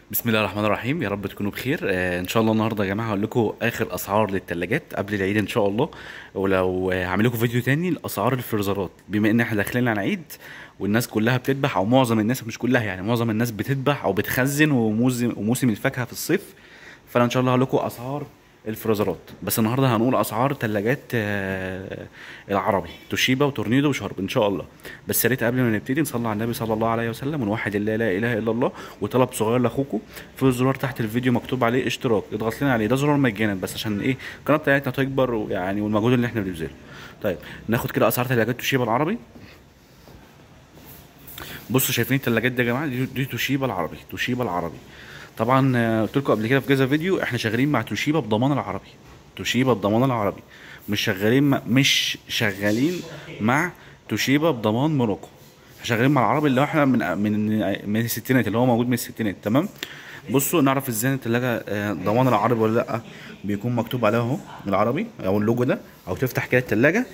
بسم الله الرحمن الرحيم يا رب تكونوا بخير آه ان شاء الله النهارده يا جماعه هقول لكم اخر اسعار للثلاجات قبل العيد ان شاء الله ولو آه، هعمل لكم فيديو تاني لاسعار الفريزرات بما ان احنا داخلين على عيد والناس كلها بتذبح او معظم الناس مش كلها يعني معظم الناس بتذبح او بتخزن وموسم وموسم الفاكهه في الصيف فانا ان شاء الله هقول لكم اسعار الفريزرات بس النهارده هنقول اسعار ثلاجات العربي توشيبا وتورنيدو وشارب ان شاء الله بس يا ريت قبل ما نبتدي نصلي على النبي صلى الله عليه وسلم ونوحد الله لا اله الا الله وطلب صغير لاخوكم في زرار تحت الفيديو مكتوب عليه اشتراك اضغط لنا عليه ده زرار مجانا بس عشان ايه القناه بتاعتنا تكبر ويعني والمجهود اللي احنا بنبذله طيب ناخد كده اسعار ثلاجات توشيبا العربي بصوا شايفين الثلاجات دي يا جماعه دي, دي توشيبا العربي توشيبا العربي طبعا آه، قلت لكم قبل كده في كذا فيديو احنا شغالين مع توشيبا بضمان العربي توشيبا بضمان العربي مش شغالين مع مش شغالين مع توشيبا بضمان موروكو احنا شغالين مع العربي اللي هو احنا من من من الستينات اللي هو موجود من الستينات تمام بصوا نعرف ازاي الثلاجه آه، ضمان العربي ولا لا بيكون مكتوب عليها اهو العربي او اللوجو ده او تفتح كده الثلاجه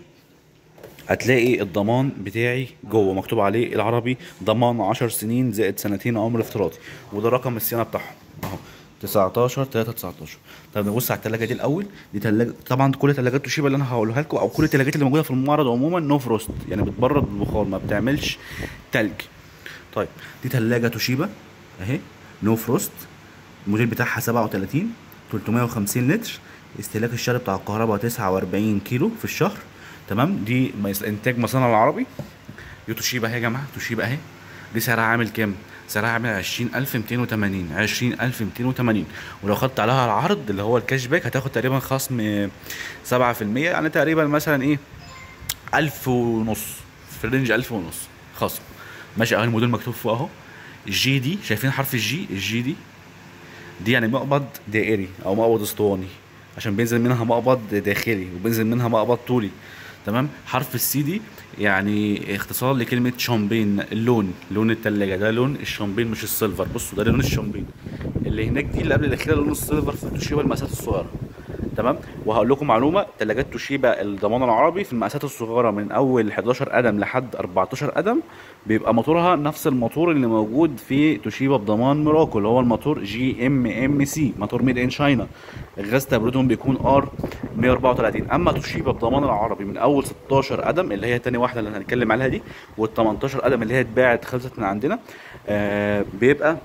هتلاقي الضمان بتاعي جوه مكتوب عليه العربي ضمان 10 سنين زائد سنتين عمر افتراضي وده رقم الصيانه بتاعهم اهو 19 3 19 طب نبص على الثلاجه دي الاول دي ثلاجه طبعا كل ثلاجات توشيبا اللي انا هقولها لكم او كل الثلاجات اللي موجوده في المعرض عموما نو فروست يعني بتبرد بالبخار ما بتعملش تلج طيب دي ثلاجه توشيبا اهي نو فروست الموديل بتاعها 37 350 لتر استهلاك الشهر بتاع الكهرباء 49 كيلو في الشهر تمام دي مس- انتاج مصنع العربي دي توشيبا اهي يا جماعه توشيبا اهي دي سعرها عامل كام سعرها عامل 20280 20280 ولو خدت عليها العرض اللي هو الكاش باك هتاخد تقريبا خصم 7% يعني تقريبا مثلا ايه 1000 ونص في رينج 1000 ونص خصم ماشي اهو الموديل مكتوب فوق اهو الجي دي شايفين حرف الجي الجي دي دي يعني مقبض دائري او مقبض اسطواني عشان بينزل منها مقبض داخلي وبينزل منها مقبض طولي تمام حرف السي دي يعني اختصار لكلمة شامبين اللون لون التلاجة ده لون الشامبين مش السيلفر بصوا ده لون الشامبين اللي هناك دي اللي قبل الاخيرة لون السيلفر في توشيبا المقاسات الصغيرة تمام وهقول لكم معلومه ثلاجات توشيبا الضمان العربي في المقاسات الصغيره من اول 11 قدم لحد 14 قدم بيبقى موتورها نفس الموتور اللي موجود في توشيبا بضمان موراكو اللي هو الموتور جي ام ام سي موتور ميد ان شاينا الغاز تبريدهم بيكون ار 134 اما توشيبا بضمان العربي من اول 16 قدم اللي هي تاني واحده اللي هنتكلم عليها دي وال 18 قدم اللي هي اتباعت خلصت من عندنا آه بيبقى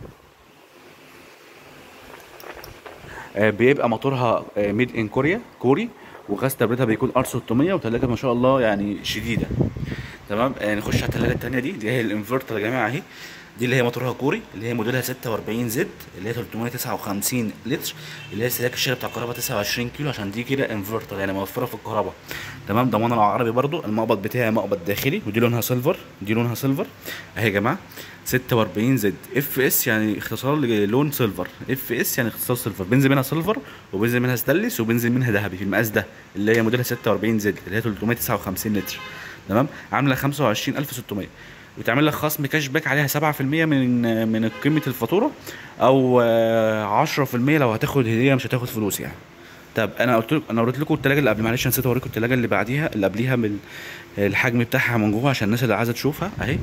آه، بيبقى موتورها ميد ان كوريا كوري وغاز تبريدها بيكون ار 600 وثلاجه ما شاء الله يعني شديده تمام آه، نخش على الثلاجه الثانيه دي دي هي الانفرتر يا جماعه اهي دي اللي هي موتورها كوري اللي هي موديلها 46 زد اللي هي 359 لتر اللي هي استهلاك الشارع بتاع الكهرباء 29 كيلو عشان دي كده انفرتر يعني موفره في الكهرباء تمام ضمان العربي برضو المقبض بتاعي مقبض داخلي ودي لونها سيلفر دي لونها سيلفر اهي يا جماعه 46 زد اف اس يعني اختصار للون سيلفر اف اس يعني اختصار سيلفر بينزل منها سيلفر وبينزل منها ستانلس وبينزل منها ذهبي في المقاس ده اللي هي موديلها 46 زد اللي هي 359 لتر تمام عامله 25600 وتعمل لك خصم كاش باك عليها 7% من من قيمه الفاتوره او آه، 10% لو هتاخد هديه مش هتاخد فلوس يعني طب انا قلت لكم انا وريت لكم التلاجه اللي قبل معلش نسيت اوريكم التلاجه اللي بعديها اللي قبليها من الحجم بتاعها من جوه عشان الناس اللي عايزه تشوفها اهي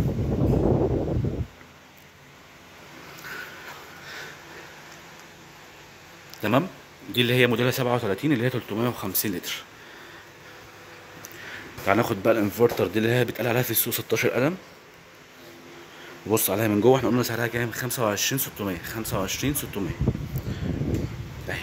تمام دي اللي هي موديلها 37 اللي هي 350 لتر تعال ناخد بقى الانفرتر دي اللي هي بيتقال عليها في السوق 16 قدم نبص عليها من جوه احنا قلنا سعرها كام 25 600 25 600 اهي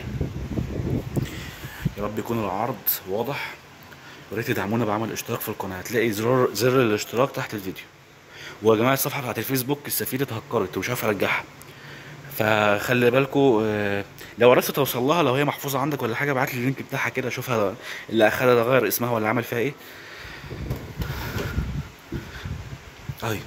يا رب يكون العرض واضح يا ريت تدعمونا بعمل اشتراك في القناه هتلاقي زرار زر الاشتراك تحت الفيديو ويا جماعه الصفحه بتاعت الفيسبوك السفينه اتهكرت ومش عارف ارجعها فخلي بالكوا آه، لو عرفت توصل لها لو هي محفوظه عندك ولا حاجه ابعت لي اللينك بتاعها كده اشوفها اللي اخدها ده غير اسمها ولا عمل فيها ايه ايوه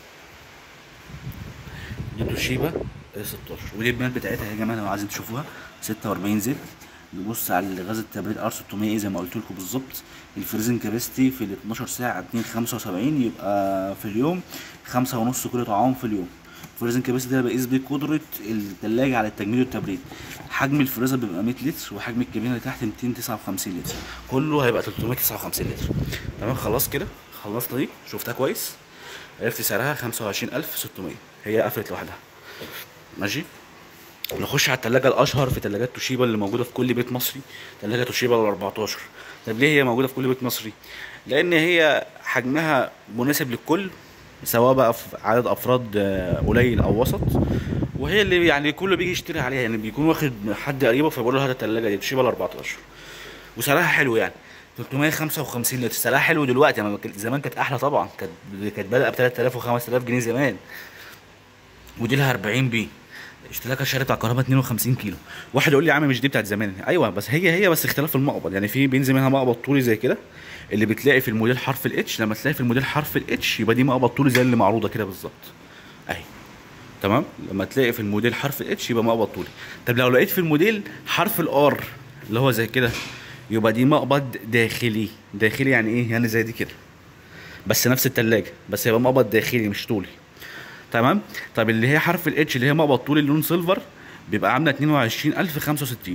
دي توشيبا 16 ودي البيانات بتاعتها يا جماعه لو عايزين تشوفوها 46 زد نبص على غاز التبريد ار 600 ايه زي ما قلت لكم بالظبط الفريزنج كاباسيتي في ال 12 ساعه 2 75 يبقى في اليوم 5 ونص كيلو طعام في اليوم الفريزنج كاباسيتي ده بقيس بيه قدره الثلاجه على التجميد والتبريد حجم الفريزر بيبقى 100 لتر وحجم الكابينه اللي تحت 259 لتر كله هيبقى 359 لتر تمام خلاص كده خلصنا دي شفتها كويس عرفت سعرها 25600 هي قفلت لوحدها ماشي نخش على التلاجة الأشهر في تلاجات توشيبا اللي موجودة في كل بيت مصري تلاجة توشيبا ال 14 طب ليه هي موجودة في كل بيت مصري؟ لأن هي حجمها مناسب للكل سواء بقى في عدد أفراد آه، قليل أو وسط وهي اللي يعني كله بيجي يشتري عليها يعني بيكون واخد حد قريبه فبيقول له هات التلاجة دي توشيبا ال 14 وسعرها حلو يعني 355 لتر سعرها حلو دلوقتي يعني زمان كانت احلى طبعا كانت كانت بادئه ب 3000 و 5000 جنيه زمان ودي لها 40 بي اشتراكها الشهري بتاع الكهرباء 52 كيلو واحد يقول لي يا عم مش دي بتاعت زمان ايوه بس هي هي بس اختلاف المقبض يعني في بينزل منها مقبض طولي زي كده اللي بتلاقي في الموديل حرف الاتش لما تلاقي في الموديل حرف الاتش يبقى دي مقبض طولي زي اللي معروضه كده بالظبط اهي تمام لما تلاقي في الموديل حرف الاتش يبقى مقبض طولي طب لو لقيت في الموديل حرف الار اللي هو زي كده يبقى دي مقبض داخلي داخلي يعني ايه يعني زي دي كده بس نفس التلاجة بس يبقى مقبض داخلي مش طولي تمام طب اللي هي حرف الاتش اللي هي مقبض طولي اللون سيلفر بيبقى عامله 22065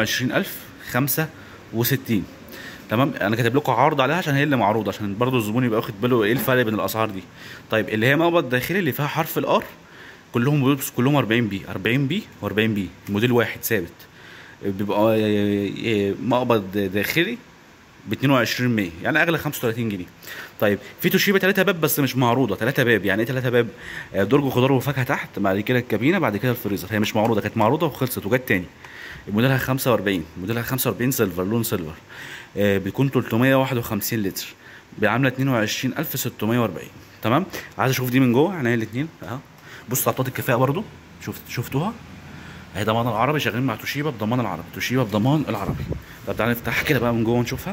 22065 تمام انا كاتب لكم عرض عليها عشان هي اللي معروضه عشان برضو الزبون يبقى واخد باله ايه الفرق بين الاسعار دي طيب اللي هي مقبض داخلي اللي فيها حرف الار كلهم بص كلهم 40 بي 40 بي و40 بي موديل واحد ثابت بيبقى مقبض داخلي ب 22 100 يعني اغلى 35 جنيه طيب في توشيبا 3 باب بس مش معروضه 3 باب يعني ايه 3 باب آه، درج خضار وفاكهه تحت بعد كده الكابينه بعد كده الفريزر هي مش معروضه كانت معروضه وخلصت وجت تاني موديلها 45 موديلها 45 سيلفر لون سيلفر آه، بيكون 351 لتر بعامله 22640 تمام عايز اشوف دي من جوه عينيا الاثنين اهو بص على الكفاءه برضو شفت شفتوها اهي ضمان العربي شغالين مع توشيبا بضمان العربي توشيبا بضمان العربي طب تعالى نفتحها كده بقى من جوه ونشوفها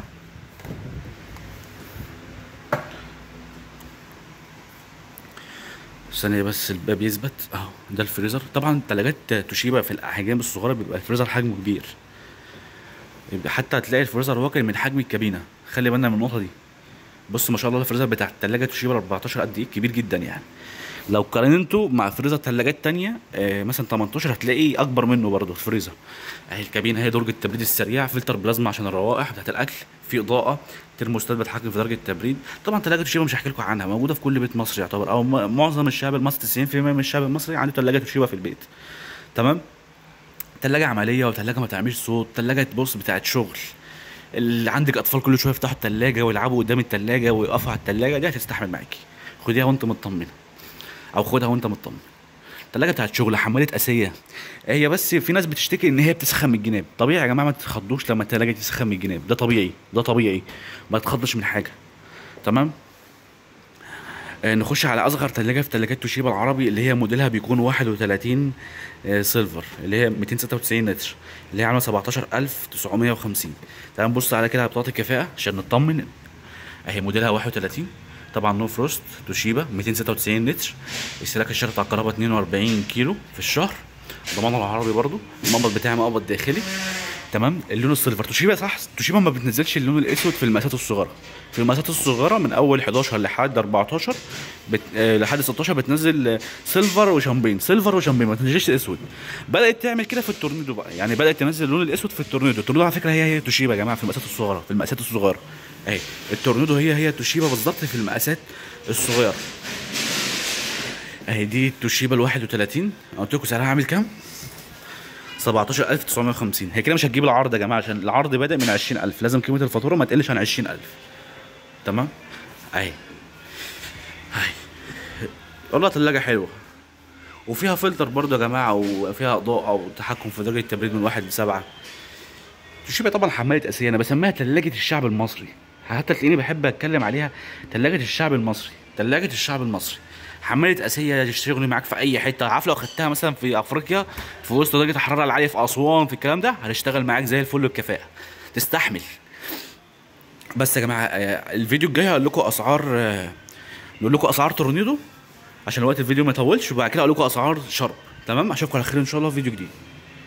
ثانية بس الباب يثبت اهو ده الفريزر طبعا تلاجات توشيبا في الاحجام الصغيرة بيبقى الفريزر حجمه كبير يبقى حتى هتلاقي الفريزر واكل من حجم الكابينة خلي بالنا من النقطة دي بص ما شاء الله الفريزر بتاع التلاجة توشيبا 14 قد ايه كبير جدا يعني لو قارنته مع فريزر ثلاجات تانية آه مثلا 18 هتلاقيه اكبر منه برضه الفريزر اهي الكابينه اهي درجه التبريد السريع فلتر بلازما عشان الروائح بتاعت الاكل في اضاءه ترموستات بتحكم في درجه التبريد طبعا ثلاجه توشيبا مش هحكي لكم عنها موجوده في كل بيت مصري يعتبر او م- معظم الشعب المصري 90% من الشعب المصري عنده ثلاجه توشيبا في البيت تمام تلاجة عملية وتلاجة ما بتعملش صوت تلاجة بص بتاعت شغل اللي عندك اطفال كل شويه يفتحوا التلاجة ويلعبوا قدام التلاجة ويقفوا على التلاجة دي هتستحمل معاكي خديها وانت مطمنه او خدها وانت مطمن التلاجة بتاعت شغل حمالة اسية هي بس في ناس بتشتكي ان هي بتسخن من الجناب طبيعي يا جماعه ما تتخضوش لما التلاجة تسخن من الجناب ده طبيعي ده طبيعي ما تتخضش من حاجه تمام آه، نخش على اصغر ثلاجه في ثلاجات توشيبا العربي اللي هي موديلها بيكون 31 آه، سيلفر اللي هي 296 لتر اللي هي عامله 17950 تعال نبص على كده على بطاقه الكفاءه عشان نطمن اهي موديلها 31 طبعا نو فروست توشيبا 296 لتر استهلاك الشهر بتاع الكهرباء 42 كيلو في الشهر ضمان العربي برضو المقبض بتاعي مقبض داخلي تمام اللون السيلفر توشيبا صح توشيبا ما بتنزلش اللون الاسود في المقاسات الصغيره في المقاسات الصغيره من اول 11 لحد 14 بت... آه لحد 16 بتنزل آه، سيلفر وشامبين سيلفر وشامبين ما بتنزلش اسود بدات تعمل كده في التورنيدو بقى يعني بدات تنزل اللون الاسود في التورنيدو التورنيدو على فكره هي هي توشيبا يا جماعه في المقاسات الصغيره في المقاسات الصغيره اهي التورنيدو هي هي توشيبا بالظبط في المقاسات الصغيره اهي دي توشيبا ال 31 أنا قلت لكم سعرها عامل كام 17950 هي كده مش هتجيب العرض يا جماعه عشان العرض بادئ من 20000 لازم قيمه الفاتوره ما تقلش عن 20000 تمام اهي اهي والله تلاجة حلوه وفيها فلتر برضو يا جماعه وفيها اضاءه وتحكم في درجه التبريد من واحد لسبعه توشيبا طبعا حماله اسيه انا بسميها تلاجة الشعب المصري حتى تلاقيني بحب اتكلم عليها تلاجة الشعب المصري تلاجة الشعب المصري حمالة اسيه تشتغلي معاك في اي حته عارف لو خدتها مثلا في افريقيا في وسط درجه الحراره العاليه في اسوان في الكلام ده هتشتغل معاك زي الفل بكفاءه تستحمل بس يا جماعه آه، الفيديو الجاي هقول لكم اسعار آه، نقول لكم اسعار تورنيدو عشان وقت الفيديو ما يطولش وبعد كده اقول لكم اسعار شرب تمام اشوفكم على خير ان شاء الله في فيديو جديد